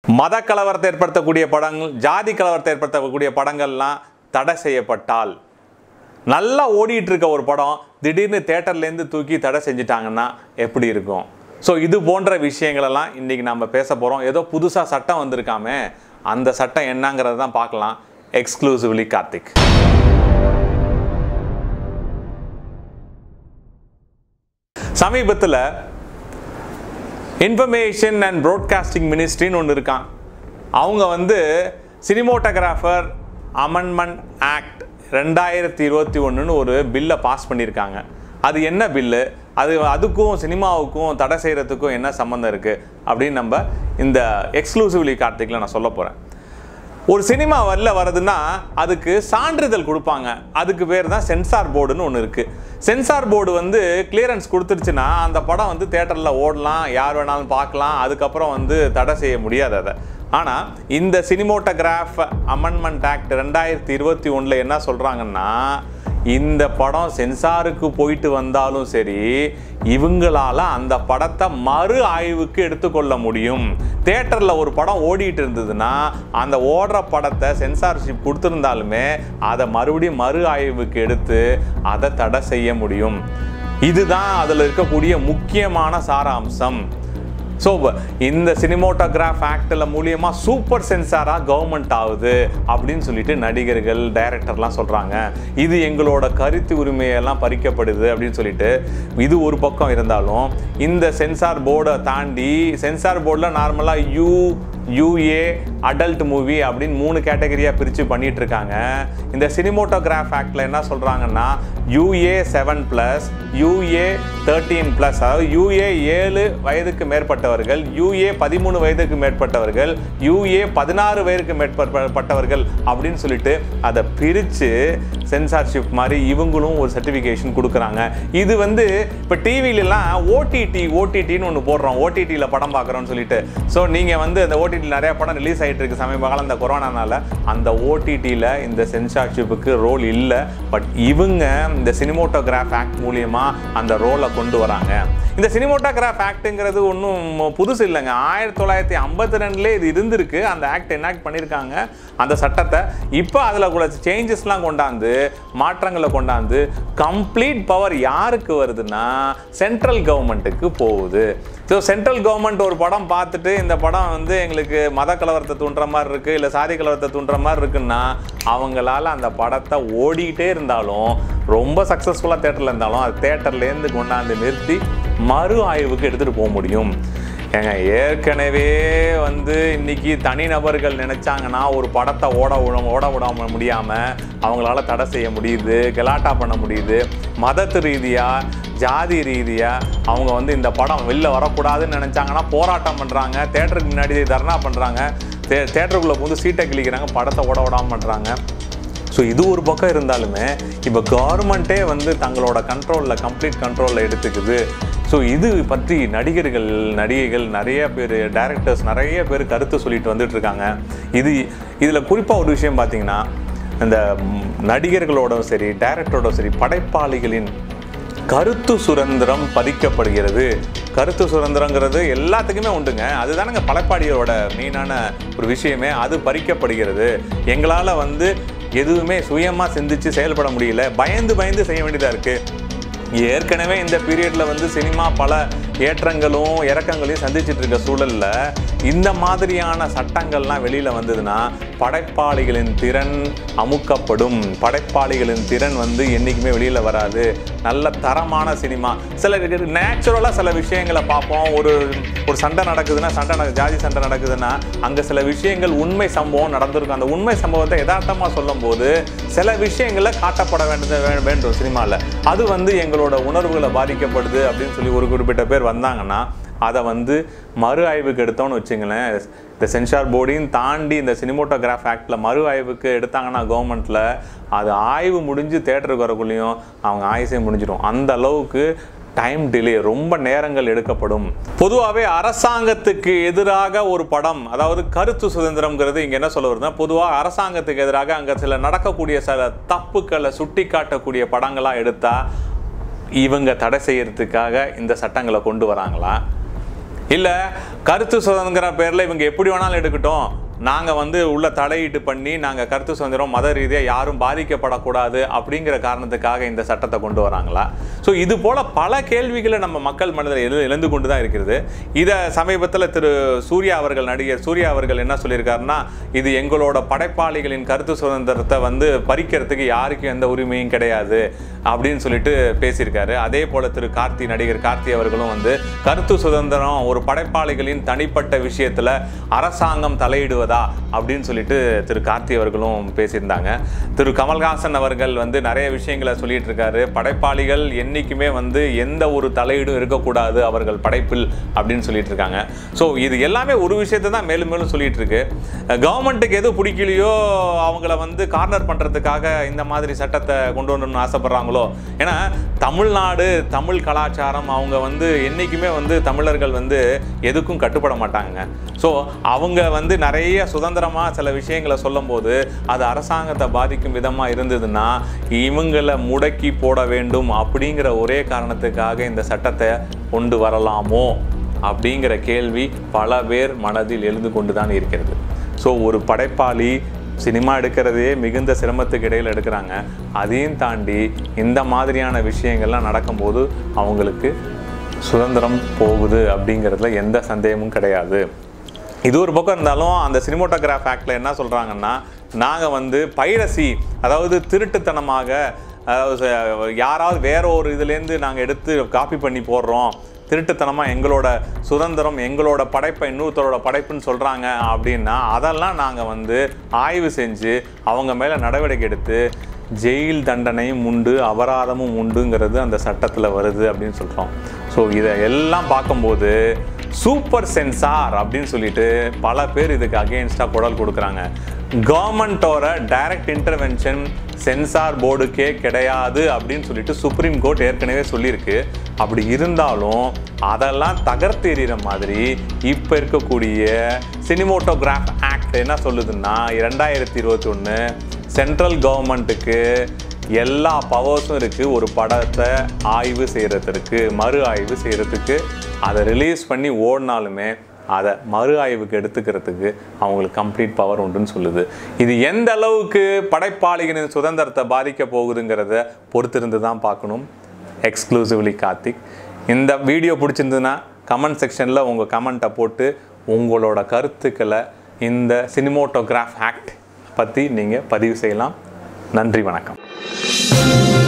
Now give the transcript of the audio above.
மத கலவரத்தை ஏற்படுத்தக்கூடிய படங்கள் ஜாதி கலவரத்தை ஏற்படுத்தக்கூடிய படங்கள்லாம் தடை செய்யப்பட்டால் நல்லா ஓடிட்டு இருக்க ஒரு படம் திடீர்னு தேட்டர்லேருந்து தூக்கி தடை செஞ்சிட்டாங்கன்னா எப்படி இருக்கும் ஸோ இது போன்ற விஷயங்களெல்லாம் இன்றைக்கி நம்ம பேச போகிறோம் ஏதோ புதுசாக சட்டம் வந்திருக்காமே அந்த சட்டம் என்னங்கிறத தான் பார்க்கலாம் எக்ஸ்க்ளூசிவ்லி கார்த்திக் சமீபத்தில் இன்ஃபர்மேஷன் அண்ட் ப்ராட்காஸ்டிங் மினிஸ்ட்ரின்னு ஒன்று இருக்கான் அவங்க வந்து சினிமோட்டோகிராஃபர் அமெண்ட்மெண்ட் ஆக்ட் ரெண்டாயிரத்தி இருபத்தி ஒன்றுன்னு ஒரு பில்லை பாஸ் பண்ணியிருக்காங்க அது என்ன பில்லு அது அதுக்கும் சினிமாவுக்கும் தடை செய்கிறதுக்கும் என்ன சம்மந்தம் இருக்குது அப்படின்னு நம்ம இந்த எக்ஸ்க்ளூசிவ்லி கார்த்திக்கில் நான் சொல்ல போகிறேன் ஒரு சினிமா வரல வருதுன்னா அதுக்கு சான்றிதழ் கொடுப்பாங்க அதுக்கு பேர் தான் சென்சார் போர்டுன்னு ஒன்று இருக்குது சென்சார் போர்டு வந்து கிளியரன்ஸ் கொடுத்துருச்சுன்னா அந்த படம் வந்து தேட்டரில் ஓடலாம் யார் வேணாலும் பார்க்கலாம் அதுக்கப்புறம் வந்து தடை செய்ய முடியாது அதை ஆனால் இந்த சினிமோட்டோகிராஃப் அமெண்ட்மெண்ட் ஆக்ட் ரெண்டாயிரத்தி இருபத்தி ஒன்றில் என்ன சொல்கிறாங்கன்னா இந்த படம் சென்சாருக்கு போயிட்டு வந்தாலும் சரி இவங்களால அந்த படத்தை மறு ஆய்வுக்கு எடுத்துக்கொள்ள முடியும் தேட்டரில் ஒரு படம் ஓடிட்டு இருந்ததுன்னா அந்த ஓடுற படத்தை சென்சார்ஷிப் கொடுத்துருந்தாலுமே அதை மறுபடியும் மறு ஆய்வுக்கு எடுத்து அதை தடை செய்ய முடியும் இதுதான் அதில் இருக்கக்கூடிய முக்கியமான சாராம்சம் ஸோ இந்த சினிமோட்டோகிராஃப் ஆக்டில் மூலியமாக சூப்பர் சென்சாராக கவர்மெண்ட் ஆகுது அப்படின்னு சொல்லிட்டு நடிகர்கள் டைரக்டர்லாம் சொல்கிறாங்க இது எங்களோட கருத்து உரிமையெல்லாம் பறிக்கப்படுது அப்படின்னு சொல்லிட்டு இது ஒரு பக்கம் இருந்தாலும் இந்த சென்சார் போர்டை தாண்டி சென்சார் போர்டில் நார்மலாக யூ யூஏ அடல்ட் மூவி அப்படின்னு மூணு கேட்டகரியாக பிரித்து பண்ணிட்டு இருக்காங்க இந்த சினிமோட்டோகிராஃப் ஆக்டில் என்ன சொல்கிறாங்கன்னா UA seven plus UA thirteen plus அதாவது யூஏ ஏழு வயதுக்கு மேற்பட்டவர்கள் யூஏ பதிமூணு வயதுக்கு மேற்பட்டவர்கள் யூஏ பதினாறு வயதுக்கு மேற்பட்டவர்கள் அப்படின்னு சொல்லிட்டு அதை பிரித்து சென்சார்ஷிப் மாதிரி இவங்களும் ஒரு சர்டிஃபிகேஷன் கொடுக்குறாங்க இது வந்து இப்போ டிவிலலாம் ஓடிடி ஓடிடின்னு ஒன்று போடுறோம் ஓடிடியில் படம் பார்க்குறோம்னு சொல்லிட்டு ஸோ நீங்கள் வந்து அந்த ஓடிடியில் நிறைய படம் ரிலீஸ் ஆகிட்டு இருக்கு சமீப காலம் இந்த கொரோனானால அந்த ஓடிடியில் இந்த சென்சார்ஷிப்புக்கு ரோல் இல்லை பட் இவங்க இந்த சினிமோட்டோகிராஃப் ஆக்ட் மூலியமாக அந்த ரோலை கொண்டு வராங்க இந்த சினிமோட்டோகிராஃப் ஆக்ட்டுங்கிறது ஒன்றும் புதுசு இல்லைங்க ஆயிரத்தி தொள்ளாயிரத்தி ஐம்பத்தி ரெண்டுலேயே இது இருந்திருக்கு அந்த ஆக்ட் எனாக்ட் பண்ணியிருக்காங்க அந்த சட்டத்தை இப்போ அதில் கூட சேஞ்சஸ்லாம் கொண்டாந்து மாற்றங்களை கொண்டாந்து கம்ப்ளீட் பவர் யாருக்கு வருதுன்னா சென்ட்ரல் கவர்மெண்ட்டுக்கு போகுது ஸோ சென்ட்ரல் கவர்மெண்ட் ஒரு படம் பார்த்துட்டு இந்த படம் வந்து எங்களுக்கு மத கலவரத்தை தூண்டுற மாதிரி இருக்குது இல்லை சாதி கலவரத்தை தூண்டுற மாதிரி இருக்குன்னா அவங்களால அந்த படத்தை ஓடிக்கிட்டே இருந்தாலும் ரொம்ப சக்ஸஸ்ஃபுல்லாக தேட்டரில் இருந்தாலும் அது தேட்டர்லேருந்து கொண்டாந்து நிறுத்தி மறு ஆய்வுக்கு எடுத்துகிட்டு போக முடியும் ஏங்க ஏற்கனவே வந்து இன்னைக்கு தனிநபர்கள் நினைச்சாங்கன்னா ஒரு படத்தை ஓட விட ஓட விடாம முடியாமல் அவங்களால தடை செய்ய முடியுது கலாட்டா பண்ண முடியுது மதத்து ரீதியாக ஜாதி ரீதியாக அவங்க வந்து இந்த படம் வெளில வரக்கூடாதுன்னு நினச்சாங்கன்னா போராட்டம் பண்ணுறாங்க தேட்டருக்கு முன்னாடி தர்ணா பண்ணுறாங்க தே தேட்டருக்குள்ளே வந்து சீட்டை கிழிக்கிறாங்க படத்தை ஓட விடாமல் பண்ணுறாங்க ஸோ இது ஒரு பக்கம் இருந்தாலுமே இப்போ கவர்மெண்ட்டே வந்து தங்களோட கண்ட்ரோலில் கம்ப்ளீட் கண்ட்ரோலில் எடுத்துக்குது ஸோ இது பற்றி நடிகர்கள் நடிகைகள் நிறைய பேர் டைரக்டர்ஸ் நிறைய பேர் கருத்து சொல்லிட்டு வந்துட்டு இருக்காங்க இது இதில் குறிப்பாக ஒரு விஷயம் பார்த்தீங்கன்னா இந்த நடிகர்களோடும் சரி டைரக்டரோடும் சரி படைப்பாளிகளின் கருத்து சுதந்திரம் பறிக்கப்படுகிறது கருத்து சுதந்திரங்கிறது எல்லாத்துக்குமே உண்டுங்க அதுதானங்க படைப்பாளியோட மெயினான ஒரு விஷயமே அது பறிக்கப்படுகிறது எங்களால் வந்து எதுவுமே சுயமாக சிந்திச்சு செயல்பட முடியல பயந்து பயந்து செய்ய வேண்டியதாக இருக்குது ஏற்கனவே இந்த பீரியடில் வந்து சினிமா பல ஏற்றங்களும் இறக்கங்களையும் சந்திச்சிட்டு இருக்க சூழலில் இந்த மாதிரியான சட்டங்கள்லாம் வெளியில் வந்ததுன்னா படைப்பாளிகளின் திறன் அமுக்கப்படும் படைப்பாளிகளின் திறன் வந்து என்றைக்குமே வெளியில் வராது நல்ல தரமான சினிமா சில நேச்சுரலாக சில விஷயங்களை பார்ப்போம் ஒரு ஒரு சண்டை நடக்குதுன்னா சண்டை நட ஜாதி சண்டை நடக்குதுன்னா அங்கே சில விஷயங்கள் உண்மை சம்பவம் நடந்திருக்கும் அந்த உண்மை சம்பவத்தை யதார்த்தமாக சொல்லும்போது சில விஷயங்களை காட்டப்பட வேண்டியது வேண்டும் சினிமாவில் அது வந்து எங்களோட உணர்வுகளை பாதிக்கப்படுது அப்படின்னு சொல்லி ஒரு குறிப்பிட்ட பேர் வந்தாங்கன்னா அதை வந்து மறு ஆய்வுக்கு எடுத்தோம்னு வச்சுங்களேன் இந்த சென்சார் போர்டையும் தாண்டி இந்த சினிமோட்டோகிராஃப் ஆக்டில் மறு ஆய்வுக்கு எடுத்தாங்கன்னா கவர்மெண்ட்டில் அது ஆய்வு முடிஞ்சு தேட்டருக்கு வரக்குள்ளேயும் அவங்க ஆயுசே முடிஞ்சிடும் அந்த அளவுக்கு டைம் டிலே ரொம்ப நேரங்கள் எடுக்கப்படும் பொதுவாகவே அரசாங்கத்துக்கு எதிராக ஒரு படம் அதாவது கருத்து சுதந்திரம்ங்கிறது இங்கே என்ன சொல்ல வருதுன்னா பொதுவாக அரசாங்கத்துக்கு எதிராக அங்கே சில நடக்கக்கூடிய சில தப்புக்களை சுட்டி காட்டக்கூடிய படங்களாக எடுத்தால் இவங்க தடை செய்யறதுக்காக இந்த சட்டங்களை கொண்டு வராங்களா இல்லை கருத்து சுதந்திர பேரில் இவங்க எப்படி வேணாலும் எடுக்கட்டும் நாங்கள் வந்து உள்ள தலையீட்டு பண்ணி நாங்கள் கருத்து சுதந்திரம் மத ரீதியாக யாரும் பாதிக்கப்படக்கூடாது அப்படிங்கிற காரணத்துக்காக இந்த சட்டத்தை கொண்டு வராங்களா ஸோ இது போல் பல கேள்விகளை நம்ம மக்கள் மனதில் எழு எழுந்து கொண்டு தான் இருக்கிறது இதை சமீபத்தில் திரு சூர்யா அவர்கள் நடிகர் சூர்யா அவர்கள் என்ன சொல்லியிருக்காருன்னா இது எங்களோட படைப்பாளிகளின் கருத்து சுதந்திரத்தை வந்து பறிக்கிறதுக்கு யாருக்கும் எந்த உரிமையும் கிடையாது அப்படின்னு சொல்லிட்டு பேசியிருக்காரு அதே போல் திரு கார்த்தி நடிகர் கார்த்தி அவர்களும் வந்து கருத்து சுதந்திரம் ஒரு படைப்பாளிகளின் தனிப்பட்ட விஷயத்தில் அரசாங்கம் தலையிடுவதா அப்படின்னு சொல்லிட்டு திரு கார்த்தி அவர்களும் பேசியிருந்தாங்க திரு கமல்ஹாசன் அவர்கள் வந்து நிறைய விஷயங்களை சொல்லிட்டு இருக்காரு படைப்பாளிகள் என்னைக்குமே வந்து எந்த ஒரு தலையீடும் இருக்கக்கூடாது அவர்கள் படைப்பில் அப்படின்னு சொல்லிட்டு இருக்காங்க ஸோ இது எல்லாமே ஒரு விஷயத்தை தான் மேலும் மேலும் சொல்லிட்டு இருக்கு கவர்மெண்ட்டுக்கு எது பிடிக்கலையோ அவங்கள வந்து கார்னர் பண்ணுறதுக்காக இந்த மாதிரி சட்டத்தை கொண்டு வரணும்னு ஆசைப்படுறாங்களோ ஏன்னா தமிழ்நாடு தமிழ் கலாச்சாரம் அவங்க வந்து என்றைக்குமே வந்து தமிழர்கள் வந்து எதுக்கும் கட்டுப்பட மாட்டாங்க ஸோ அவங்க வந்து நிறைய சுதந்திரமாக சில விஷயங்களை சொல்லும்போது அது அரசாங்கத்தை பாதிக்கும் விதமாக இருந்ததுன்னா இவங்களை முடக்கி போட வேண்டும் அப்படிங்கிற ஒரே காரணத்துக்காக இந்த சட்டத்தை கொண்டு வரலாமோ அப்படிங்கிற கேள்வி பல பேர் மனதில் எழுந்து கொண்டு தான் இருக்கிறது ஸோ ஒரு படைப்பாளி சினிமா எடுக்கிறதே மிகுந்த சிரமத்துக்கு இடையில் எடுக்கிறாங்க அதையும் தாண்டி இந்த மாதிரியான விஷயங்கள்லாம் நடக்கும்போது அவங்களுக்கு சுதந்திரம் போகுது அப்படிங்கிறதுல எந்த சந்தேகமும் கிடையாது இது ஒரு பக்கம் இருந்தாலும் அந்த சினிமோட்டோகிராஃப் ஆக்டில் என்ன சொல்கிறாங்கன்னா நாங்கள் வந்து பைரசி அதாவது திருட்டுத்தனமாக அதாவது ச- யாராவது வேற ஒரு இதுலேருந்து நாங்கள் எடுத்து காப்பி பண்ணி போடுறோம் திருட்டுத்தனமாக எங்களோட சுதந்திரம் எங்களோட படைப்பை இன்னொருத்தரோட படைப்புன்னு சொல்கிறாங்க அப்படின்னா அதெல்லாம் நாங்கள் வந்து ஆய்வு செஞ்சு அவங்க மேலே நடவடிக்கை எடுத்து ஜெயில் தண்டனையும் உண்டு அபராதமும் உண்டுங்கிறது அந்த சட்டத்தில் வருது அப்படின்னு சொல்கிறோம் ஸோ இதை எல்லாம் பார்க்கும்போது சூப்பர் சென்சார் அப்படின்னு சொல்லிட்டு பல பேர் இதுக்கு அகெயின்ஸ்டாக குரல் கொடுக்குறாங்க கவர்மெண்ட்டோட டைரக்ட் இன்டர்வென்ஷன் சென்சார் போர்டுக்கே கிடையாது அப்படின்னு சொல்லிட்டு சுப்ரீம் கோர்ட் ஏற்கனவே சொல்லியிருக்கு அப்படி இருந்தாலும் அதெல்லாம் தகர்த்தெறிகிற மாதிரி இப்போ இருக்கக்கூடிய சினிமோட்டோகிராஃப் ஆக்ட் என்ன சொல்லுதுன்னா ரெண்டாயிரத்தி இருபத்தி ஒன்று சென்ட்ரல் கவர்மெண்ட்டுக்கு எல்லா பவர்ஸும் இருக்குது ஒரு படத்தை ஆய்வு செய்கிறதுக்கு மறு ஆய்வு செய்கிறதுக்கு அதை ரிலீஸ் பண்ணி ஓடினாலுமே அதை மறு ஆய்வுக்கு எடுத்துக்கிறதுக்கு அவங்களுக்கு கம்ப்ளீட் பவர் உண்டுன்னு சொல்லுது இது எந்த அளவுக்கு படைப்பாளிகளின் சுதந்திரத்தை பாதிக்க போகுதுங்கிறத பொறுத்திருந்து தான் பார்க்கணும் எக்ஸ்க்ளூசிவ்லி கார்த்திக் இந்த வீடியோ பிடிச்சிருந்ததுன்னா கமெண்ட் செக்ஷனில் உங்கள் கமெண்ட்டை போட்டு உங்களோட கருத்துக்களை இந்த சினிமோட்டோகிராஃப் ஆக்ட் பற்றி நீங்கள் பதிவு செய்யலாம் நன்றி வணக்கம்